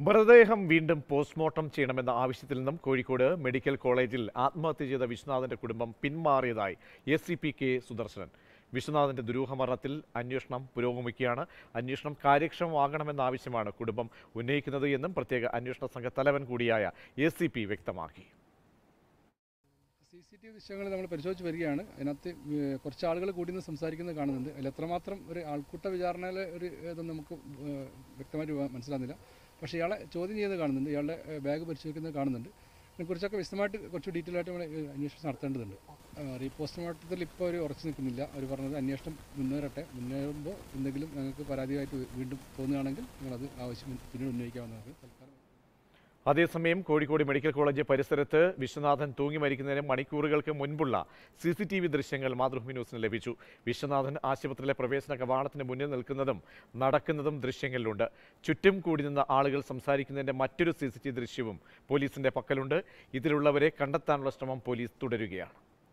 മൃതദേഹം വീണ്ടും പോസ്റ്റ്മോർട്ടം ചെയ്യണമെന്ന ആവശ്യത്തിൽ നിന്നും കോഴിക്കോട് മെഡിക്കൽ കോളേജിൽ ആത്മഹത്യ ചെയ്ത വിശ്വനാഥന്റെ കുടുംബം പിന്മാറിയതായി S C P K Sudarsanan വിശ്വനാഥന്റെ ദുരൂഹമരണത്തിൽ അന്വേഷണം പുരോഗമിക്കുകയാണ് അന്വേഷണം കാര്യക്ഷമമാകണമെന്ന ആവശ്യമാണ് കുടുംബം ഉന്നയിക്കുന്നത് എന്നും പ്രത്യേക അന്വേഷണ സംഘ തലവൻ കൂടിയായ എസ് സി പി വ്യക്തമാക്കി സി സി ടി വി ദൃശ്യങ്ങൾ നമ്മൾ പരിശോധിച്ച് വരികയാണ് അതിനകത്ത് ഏഹ്, കുറച്ച് ആളുകൾ കൂടി നിന്ന് സംസാരിക്കുന്നത് കാണുന്നുണ്ട് അതിൽ എത്രമാത്രം ഒരു ആൾക്കൂട്ട വിചാരണയിലെ ഒരു ഇതൊന്നും നമുക്ക് ഏഹ്, വ്യക്തമായിട്ട് വ- മനസ്സിലാകുന്നില്ല പക്ഷേ ഇയാളെ ചോദ്യം ചെയ്യുന്നത് കാണുന്നുണ്ട് ഇയാളുടെ ഏഹ്, ബാഗ് പരിശോധിക്കുന്നത് കാണുന്നുണ്ട് ഇതിനെക്കുറിച്ചൊക്കെ വിശദമായിട്ട് കുറച്ച് ഡീറ്റെയിൽ ആയിട്ട് നമ്മൾ ഏഹ്, അന്വേഷണം നടത്തേണ്ടതുണ്ട് ഏഹ്, റീ പോസ്റ്റ്മോർട്ടത്തിൽ ഇപ്പോൾ അവർ ഉറച്ചു നിൽക്കുന്നില്ല അവർ പറഞ്ഞത് അന്വേഷണം മുന്നേറട്ടെ മുന്നേറുമ്പോൾ എന്തെങ്കിലും ഞങ്ങൾക്ക് പരാതിയായിട്ട് വീണ്ടും തോന്നുകയാണെങ്കിൽ നിങ്ങളത് ആവശ്യം പിന്നീട് ഉന്നയിക്കാവുന്നതാണ് തൽക്കാലം അതേസമയം കോഴിക്കോട് മെഡിക്കൽ കോളേജ് പരിസരത്ത് വിശ്വനാഥൻ തൂങ്ങി മരിക്കുന്നതിന് മണിക്കൂറുകൾക്ക് മുൻപുള്ള സി സി ടി വി ദൃശ്യങ്ങൾ മാതൃഭൂമി ന്യൂസിന് ലഭിച്ചു വിശ്വനാഥൻ ആശുപത്രിയിലെ പ്രവേശന കവാടത്തിന് മുന്നിൽ നിൽക്കുന്നതും നടക്കുന്നതും ദൃശ്യങ്ങളിലുണ്ട് ചുറ്റും കൂടി നിന്ന ആളുകൾ സംസാരിക്കുന്നതിന്റെ മറ്റൊരു സി സി ടി വി ദൃശ്യവും പോലീസിന്റെ പക്കലുണ്ട് ഇതിലുള്ളവരെ കണ്ടെത്താനുള്ള ശ്രമം പോലീസ് തുടരുകയാണ്